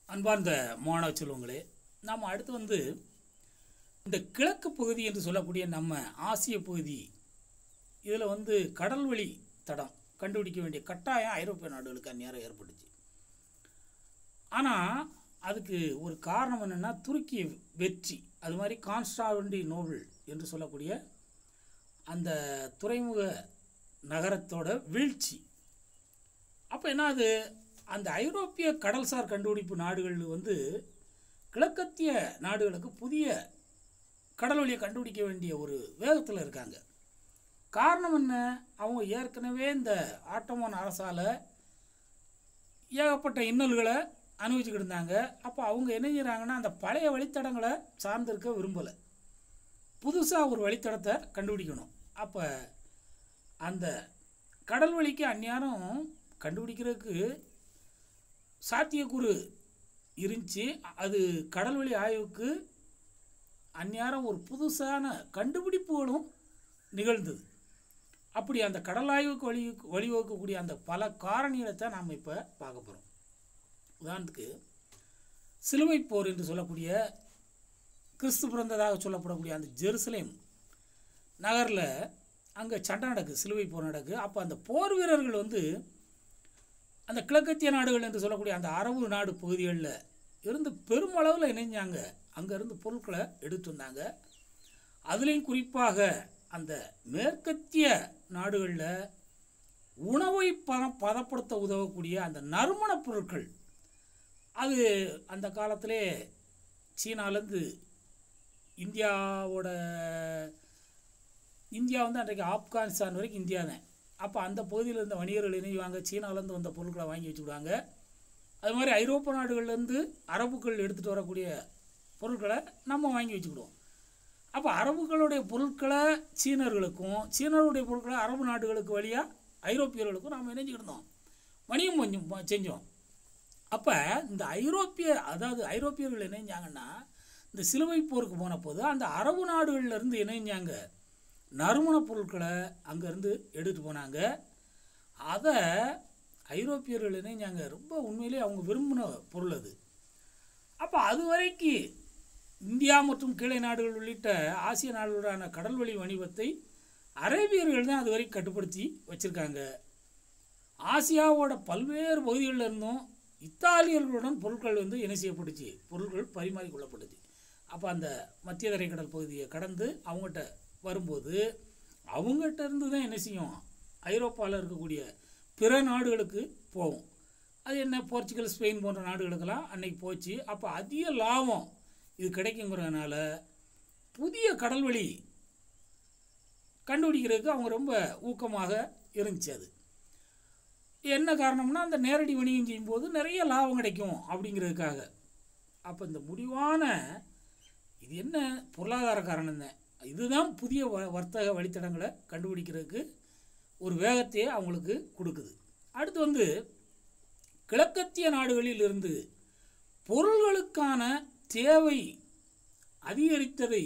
அன்பார்ந்த மாணவ செல்வங்களே நாம் அடுத்து வந்து இந்த கிழக்கு பகுதி என்று சொல்லக்கூடிய நம்ம ஆசிய பகுதி இதில் வந்து கடல்வழி தடம் கண்டுபிடிக்க வேண்டிய கட்டாயம் ஐரோப்பிய நாடுகளுக்கு அந்நேரம் ஏற்பட்டுச்சு ஆனால் அதுக்கு ஒரு காரணம் என்னென்னா துருக்கிய வெற்றி அது மாதிரி கான்ஸ்டாவண்டி நோபல் என்று சொல்லக்கூடிய அந்த துறைமுக நகரத்தோட வீழ்ச்சி அப்போ என்ன அது அந்த ஐரோப்பிய கடல்சார் கண்டுபிடிப்பு நாடுகள் வந்து கிழக்கத்திய நாடுகளுக்கு புதிய கடல் வழியை கண்டுபிடிக்க வேண்டிய ஒரு வேகத்தில் இருக்காங்க காரணம் என்ன அவங்க ஏற்கனவே இந்த ஆட்டோமன் அரசால் ஏகப்பட்ட இன்னல்களை அனுபவிச்சுக்கிட்டு இருந்தாங்க அப்போ அவங்க என்ன செய்கிறாங்கன்னா அந்த பழைய வழித்தடங்களை சார்ந்திருக்க விரும்பலை புதுசாக ஒரு வழித்தடத்தை கண்டுபிடிக்கணும் அப்போ அந்த கடல் வழிக்கு அந்நேரம் கண்டுபிடிக்கிறதுக்கு சாத்தியக்கூறு இருந்துச்சு அது கடல் வழி ஆய்வுக்கு அந்நேரம் ஒரு புதுசான கண்டுபிடிப்புகளும் நிகழ்ந்தது அப்படி அந்த கடல் ஆய்வுக்கு வழி வழிவகுக்கக்கூடிய அந்த பல காரணிகளை தான் நாம் இப்போ பார்க்க போகிறோம் உதாரணத்துக்கு சிலுவை போர் என்று சொல்லக்கூடிய கிறிஸ்து பிறந்ததாக சொல்லப்படக்கூடிய அந்த ஜெருசலேம் நகரில் அங்கே சண்டை நடக்குது சிலுவை போர் நடக்குது அப்போ அந்த போர் வீரர்கள் வந்து அந்த கிழக்கத்திய நாடுகள் என்று சொல்லக்கூடிய அந்த அரபு நாடு பகுதிகளில் இருந்து பெருமளவில் இணைஞ்சாங்க அங்கேருந்து பொருட்களை எடுத்து வந்தாங்க அதுலேயும் குறிப்பாக அந்த மேற்கத்திய நாடுகளில் உணவை பத பதப்படுத்த உதவக்கூடிய அந்த நறுமணப் பொருட்கள் அது அந்த காலத்திலே சீனாலேருந்து இந்தியாவோட இந்தியா வந்து அன்றைக்கு ஆப்கானிஸ்தான் வரைக்கும் இந்தியா தான் அப்போ அந்த பகுதியில் இருந்த வணிகர்கள் இணைவாங்க சீனாலேருந்து வந்த பொருட்களை வாங்கி வச்சுக்கிடுவாங்க அது மாதிரி ஐரோப்பா நாடுகள்லேருந்து அரபுக்கள் எடுத்துகிட்டு வரக்கூடிய பொருட்களை நம்ம வாங்கி வச்சுக்கிடுவோம் அப்போ அரபுகளுடைய பொருட்களை சீனர்களுக்கும் சீனருடைய பொருட்களை அரபு நாடுகளுக்கு வழியாக ஐரோப்பியர்களுக்கும் நாம் இணைஞ்சிக்கிட்டோம் வணிகம் கொஞ்சம் ப- செஞ்சோம் அப்போ இந்த ஐரோப்பிய அதாவது ஐரோப்பியர்கள் இணைஞ்சாங்கன்னா இந்த சிலுவை போருக்கு போன போது அந்த அரபு நாடுகள்ல இருந்து இணைஞ்சாங்க நறுமணப் பொருட்களை அங்கேருந்து எடுத்துகிட்டு போனாங்க அதை ஐரோப்பியர்கள் இணைஞ்சாங்க ரொம்ப உண்மையிலே அவங்க விரும்பின பொருள் அது அப்போ அது வரைக்கும் இந்தியா மற்றும் கீழே நாடுகள் உள்ளிட்ட ஆசிய நாடுகளுடான கடல்வழி வணிகத்தை அரேபியர்கள் தான் அது வரைக்கும் கட்டுப்படுத்தி வச்சுருக்காங்க ஆசியாவோட பல்வேறு பகுதிகளில் இருந்தும் இத்தாலியர்களுடன் பொருட்கள் வந்து என்ன செய்யப்பட்டுச்சு பொருட்கள் பரிமாறிக்கொள்ளப்பட்டுச்சு அப்போ அந்த மத்திய தரைக்கடல் பகுதியை கடந்து அவங்ககிட்ட வரும்போது அவங்ககிட்ட இருந்து தான் என்ன செய்யும் ஐரோப்பாவில் இருக்கக்கூடிய பிற நாடுகளுக்கு போகும் அது என்ன போர்ச்சுகல் ஸ்பெயின் போன்ற நாடுகளுக்கெல்லாம் அன்னைக்கு போச்சு அப்போ அதிக லாபம் இது கிடைக்குங்கிறதுனால புதிய கடல்வழி கண்டுபிடிக்கிறதுக்கு அவங்க ரொம்ப ஊக்கமாக இருந்துச்சு அது என்ன காரணம்னா அந்த நேரடி வணிகம் செய்யும்போது நிறைய லாபம் கிடைக்கும் அப்படிங்கிறதுக்காக அப்போ இந்த முடிவான இது என்ன பொருளாதார காரணம் தான் இதுதான் புதிய வ வர்த்தக வழித்தடங்களை கண்டுபிடிக்கிறதுக்கு ஒரு வேகத்தையே அவங்களுக்கு கொடுக்குது அடுத்து வந்து கிழக்கத்திய நாடுகளில் இருந்து பொருள்களுக்கான தேவை அதிகரித்ததை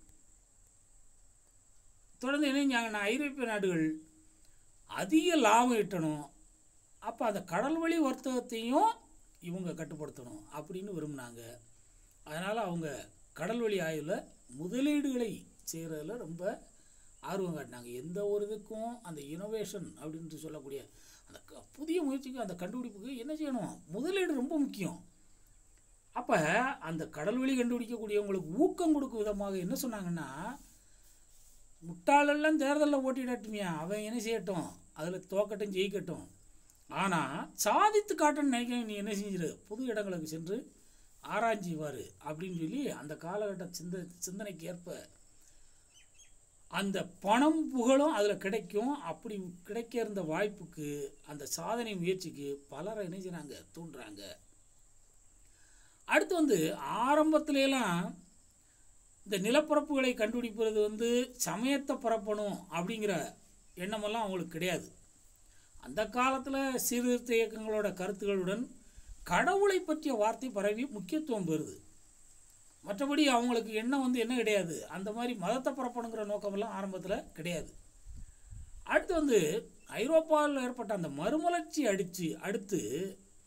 தொடர்ந்து இணைஞ்சாங்கன்னா ஐரோப்பிய நாடுகள் அதிக லாபம் ஈட்டணும் அப்போ அந்த கடல் வழி வர்த்தகத்தையும் இவங்க கட்டுப்படுத்தணும் அப்படின்னு விரும்பினாங்க அதனால் அவங்க கடல் வழி ஆய்வில் முதலீடுகளை செய்கிறதுல ரொம்ப ஆர்வம் காட்டினாங்க எந்த ஒரு இதுக்கும் அந்த இனோவேஷன் அப்படின்ட்டு சொல்லக்கூடிய அந்த க- புதிய முயற்சிக்கு அந்த கண்டுபிடிப்புக்கு என்ன செய்யணும் முதலீடு ரொம்ப முக்கியம் அப்போ அந்த கடல் வழி கண்டுபிடிக்கக்கூடியவங்களுக்கு ஊக்கம் கொடுக்கும் விதமாக என்ன சொன்னாங்கன்னா முட்டாளெல்லாம் தேர்தலில் ஓட்டிடட்டுமியா அவன் என்ன செய்யட்டும் அதில் தோக்கட்டும் ஜெயிக்கட்டும் ஆனால் சாதித்து காட்டணும்னு நினைக்க நீ என்ன செஞ்சிரு புது இடங்களுக்கு சென்று ஆராய்ஞ்சிவார் அப்படின்னு சொல்லி அந்த காலகட்ட சிந்த சிந்தனைக்கு ஏற்ப அந்த பணம் புகழும் அதில் கிடைக்கும் அப்படி கிடைக்க இருந்த வாய்ப்புக்கு அந்த சாதனை முயற்சிக்கு பலரை என்ன செய்றாங்க தூண்டுறாங்க அடுத்து வந்து ஆரம்பத்துலலாம் இந்த நிலப்பரப்புகளை கண்டுபிடிப்பது வந்து சமயத்தை பரப்பணும் அப்படிங்கிற எண்ணமெல்லாம் அவங்களுக்கு கிடையாது அந்த காலத்தில் சீர்திருத்த இயக்கங்களோட கருத்துக்களுடன் கடவுளை பற்றிய வார்த்தை பரவி முக்கியத்துவம் பெறுது மற்றபடி அவங்களுக்கு எண்ணம் வந்து என்ன கிடையாது அந்த மாதிரி மதத்தை பரப்பணுங்கிற நோக்கமெல்லாம் ஆரம்பத்தில் கிடையாது அடுத்து வந்து ஐரோப்பாவில் ஏற்பட்ட அந்த மறுமலர்ச்சி அடித்து அடுத்து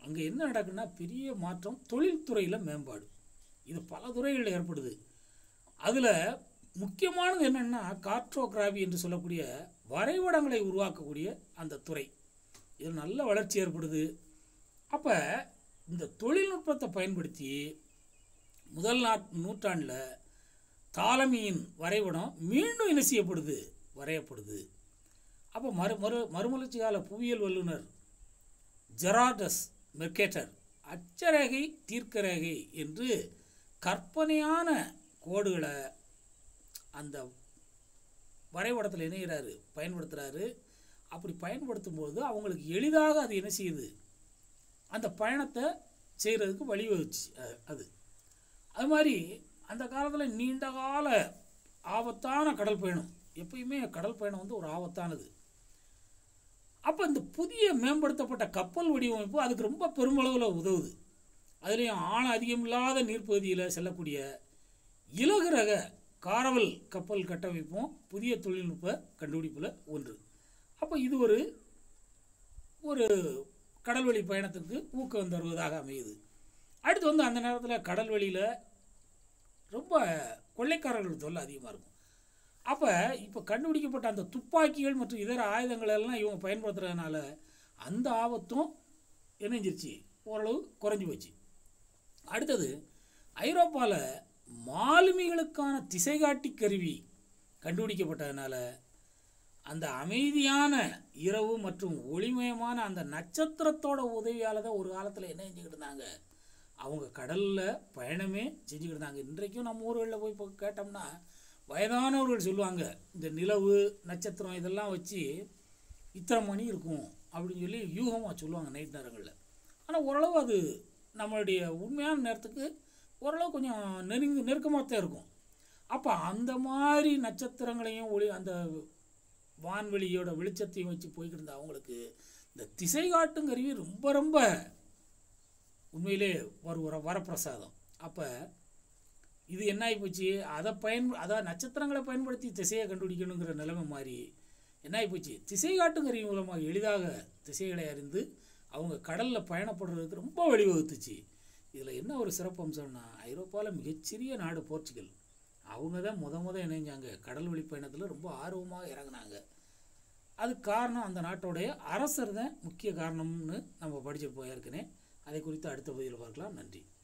அங்கே என்ன நடக்குன்னா பெரிய மாற்றம் தொழில்துறையில் மேம்பாடு இது பல துறைகளில் ஏற்படுது அதில் முக்கியமானது என்னென்னா கார்டோகிராஃபி என்று சொல்லக்கூடிய வரைபடங்களை உருவாக்கக்கூடிய அந்த துறை இது நல்ல வளர்ச்சி ஏற்படுது அப்போ இந்த தொழில்நுட்பத்தை பயன்படுத்தி முதல் நாட் நூற்றாண்டில் தாலமியின் வரைபடம் மீண்டும் என்ன செய்யப்படுது வரையப்படுது அப்போ மறு மறு மறுமலர்ச்சி கால புவியியல் வல்லுனர் ஜெராடஸ் மெர்கேட்டர் அச்சரேகை தீர்க்கரேகை என்று கற்பனையான கோடுகளை அந்த வரைபடத்தில் இணைகிறாரு பயன்படுத்துகிறாரு அப்படி பயன்படுத்தும்போது அவங்களுக்கு எளிதாக அது என்ன செய்யுது அந்த பயணத்தை செய்கிறதுக்கு வழிவகுச்சு அ- அது அது மாதிரி அந்த காலத்தில் நீண்ட கால ஆபத்தான கடல் பயணம் எப்பயுமே கடல் பயணம் வந்து ஒரு ஆபத்தானது அப்போ இந்த புதிய மேம்படுத்தப்பட்ட கப்பல் வடிவமைப்பு அதுக்கு ரொம்ப பெருமளவில் உதவுது அதுலேயும் ஆழம் அதிகமில்லாத நீர்ப்பகுதியில் செல்லக்கூடிய இலகு ரக காரவல் கப்பல் கட்டமைப்பும் புதிய தொழில்நுட்ப கண்டுபிடிப்பில் ஒன்று அப்போ இது ஒரு ஒரு கடல்வழி பயணத்துக்கு ஊக்கம் தருவதாக அமையுது அடுத்து வந்து அந்த நேரத்தில் கடல்வழியில் ரொம்ப கொள்ளைக்காரர்கள் தொல்லை அதிகமாக இருக்கும் அப்போ இப்போ கண்டுபிடிக்கப்பட்ட அந்த துப்பாக்கிகள் மற்றும் இதர ஆயுதங்கள் எல்லாம் இவங்க பயன்படுத்துறதுனால அந்த ஆபத்தும் இணைஞ்சிருச்சு ஓரளவு குறைஞ்சி போச்சு அடுத்தது ஐரோப்பாவில் மாலுமிகளுக்கான திசைகாட்டி கருவி கண்டுபிடிக்கப்பட்டதுனால அந்த அமைதியான இரவு மற்றும் ஒளிமயமான அந்த நட்சத்திரத்தோட உதவியால் தான் ஒரு காலத்தில் என்ன செஞ்சுக்கிட்டு இருந்தாங்க அவங்க கடலில் பயணமே செஞ்சுக்கிட்டு இருந்தாங்க இன்றைக்கும் நம்ம ஊர்களில் போய் இப்போ கேட்டோம்னா வயதானவர்கள் சொல்லுவாங்க இந்த நிலவு நட்சத்திரம் இதெல்லாம் வச்சு இத்தனை மணி இருக்கும் அப்படின்னு சொல்லி யூகமாக சொல்லுவாங்க நைட் நேரங்களில் ஆனால் ஓரளவு அது நம்மளுடைய உண்மையான நேரத்துக்கு ஓரளவு கொஞ்சம் நெருங்கி நெருக்கமாக தான் இருக்கும் அப்போ அந்த மாதிரி நட்சத்திரங்களையும் ஒளி அந்த வான்வெளியோட வெளிச்சத்தையும் வச்சு போய்கிட்டு இருந்த அவங்களுக்கு இந்த திசை காட்டும் கருவி ரொம்ப ரொம்ப உண்மையிலே ஒரு ஒரு வரப்பிரசாதம் அப்போ இது என்ன ஆகிப்போச்சு அதை பயன் அதாவது நட்சத்திரங்களை பயன்படுத்தி திசையை கண்டுபிடிக்கணுங்கிற நிலைமை மாறி என்ன ஆகிப்போச்சு திசை காட்டும் கருவி மூலமாக எளிதாக திசைகளை அறிந்து அவங்க கடலில் பயணப்படுறதுக்கு ரொம்ப வழிவகுத்துச்சு இதில் என்ன ஒரு சிறப்பு அம்சம்னா ஐரோப்பாவில் மிகச்சிறிய நாடு போர்ச்சுகல் அவங்க தான் முத முத இணைஞ்சாங்க கடல் வழி பயணத்தில் ரொம்ப ஆர்வமாக இறங்குனாங்க அதுக்கு காரணம் அந்த நாட்டோடைய அரசர் தான் முக்கிய காரணம்னு நம்ம படிச்சிருப்போம் ஏற்கனவே அதை குறித்து அடுத்த பகுதியில் பார்க்கலாம் நன்றி